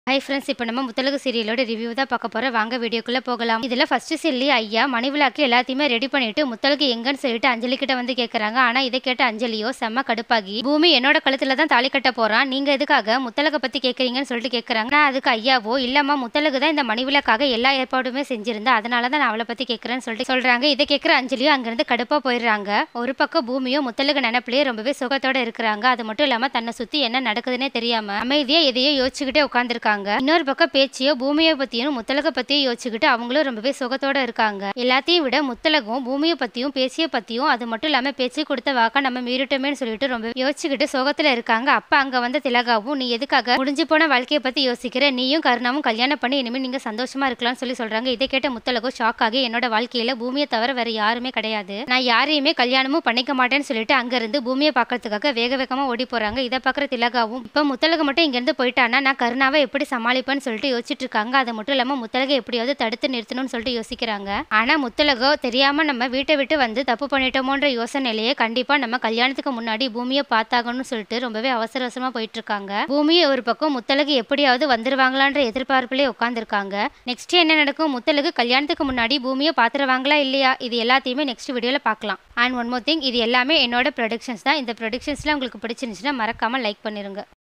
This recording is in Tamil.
ஹை ஃப்ரெண்ட்ஸ் இப்போ நம்ம முத்தலகு சீரியலோட ரிவ்யூ தான் பார்க்க போகிறோம் வாங்க வீடியோக்குள்ளே போகலாம் இதில் ஃபர்ஸ்ட் சில்லி ஐயா மணிவிழாக்கு எல்லாத்தையுமே ரெடி பண்ணிட்டு முத்தலகு எங்கன்னு சொல்லிட்டு அஞ்சலி கிட்ட வந்து கேட்குறாங்க ஆனால் இதை கேட்ட அஞ்சலியோ செம்ம கடுப்பாகி பூமி என்னோட கழுத்தில் தான் தாலி கட்ட போகிறான் நீங்கள் எதுக்காக முத்தலகை பற்றி கேட்குறீங்கன்னு சொல்லிட்டு கேட்குறாங்க நான் அதுக்கு ஐயாவோ இல்லம்மா முத்தலகு தான் இந்த மணிவிழாக்காக எல்லா ஏற்பாடுமே செஞ்சிருந்தா அதனால தான் நான் அவளை பற்றி கேட்குறேன்னு சொல்லிட்டு சொல்கிறாங்க இதை கேட்குற அஞ்சலியோ அங்கேருந்து கடுப்பாக போயிடுறாங்க ஒரு பக்கம் பூமியோ முத்தலகு நினப்பிலேயே ரொம்பவே சுகத்தோட இருக்கிறாங்க அது மட்டும் இல்லாமல் தன்னை சுற்றி என்ன நடக்குதுன்னே தெரியாம அமைதியாக எதையோ யோசிச்சுக்கிட்டே உட்காந்துருக்காங்க இன்னொரு பக்கம் பேச்சியோ பூமியை பற்றியும் முத்தலகை பற்றியும் யோசிச்சுக்கிட்டு அவங்களும் ரொம்பவே சுகத்தோட இருக்காங்க எல்லாத்தையும் விட முத்தலகும் பூமியை பற்றியும் பேச்சியை பற்றியும் அது மட்டும் இல்லாமல் பேச்சு கொடுத்த வாக்கா நம்ம மீறிட்டோமேன்னு சொல்லிட்டு ரொம்ப யோசிச்சுக்கிட்டு சோகத்தில் இருக்காங்க அப்போ அங்கே வந்த திலகாவும் நீ எதுக்காக முடிஞ்சு போன வாழ்க்கையை பற்றி யோசிக்கிற நீயும் கருணாவும் கல்யாணம் பண்ணி இனிமேல் நீங்கள் சந்தோஷமா இருக்கலாம்னு சொல்லி சொல்கிறாங்க இதை கேட்ட முத்தலகும் ஷாக் ஆகி என்னோட வாழ்க்கையில் பூமியை தவிர வேற யாருமே கிடையாது நான் யாரையுமே கல்யாணமும் பண்ணிக்க மாட்டேன்னு சொல்லிட்டு அங்கேருந்து பூமியை பார்க்கறதுக்காக வேக வேகமாக ஓடி போகிறாங்க இதை பார்க்குற திலகாவும் இப்போ முத்தலகு மட்டும் இங்கேருந்து போயிட்டானா நான் கருணாவை எப்படி சமாளிப்பேன்னு சொல்லிட்டு யோசிச்சுட்டு இருக்காங்க அது மட்டும் இல்லாமல் முத்தலகை எப்படியாவது தடுத்து நிறுத்தணும்னு சொல்லிட்டு யோசிக்கிறாங்க ஆனால் முத்தலகோ தெரியாமல் நம்ம வீட்டை விட்டு வந்து தப்பு பண்ணிட்டோமோன்ற யோசனையிலேயே கண்டிப்பாக நம்ம கல்யாணத்துக்கு முன்னாடி பூமியை பார்த்தாகணும்னு சொல்லிட்டு ரொம்பவே அவசர அவசரமாக போயிட்டு இருக்காங்க பூமியை ஒரு பக்கம் முத்தலகு எப்படியாவது வந்துருவாங்களான்ற எதிர்பார்ப்புலேயே உட்காந்துருக்காங்க நெக்ஸ்ட் என்ன நடக்கும் முத்தலகு கல்யாணத்துக்கு முன்னாடி பூமியை பார்த்துருவாங்களா இல்லையா இது எல்லாத்தையுமே நெக்ஸ்ட் வீடியோவில் பார்க்கலாம் அண்ட் ஒன் மோர் திங் இது எல்லாமே என்னோட ப்ரொடக்ஷன்ஸ் தான் இந்த ப்ரொடக்ஷன்ஸ்லாம் உங்களுக்கு பிடிச்சிருந்துச்சுன்னா மறக்காமல் லைக் பண்ணிருங்க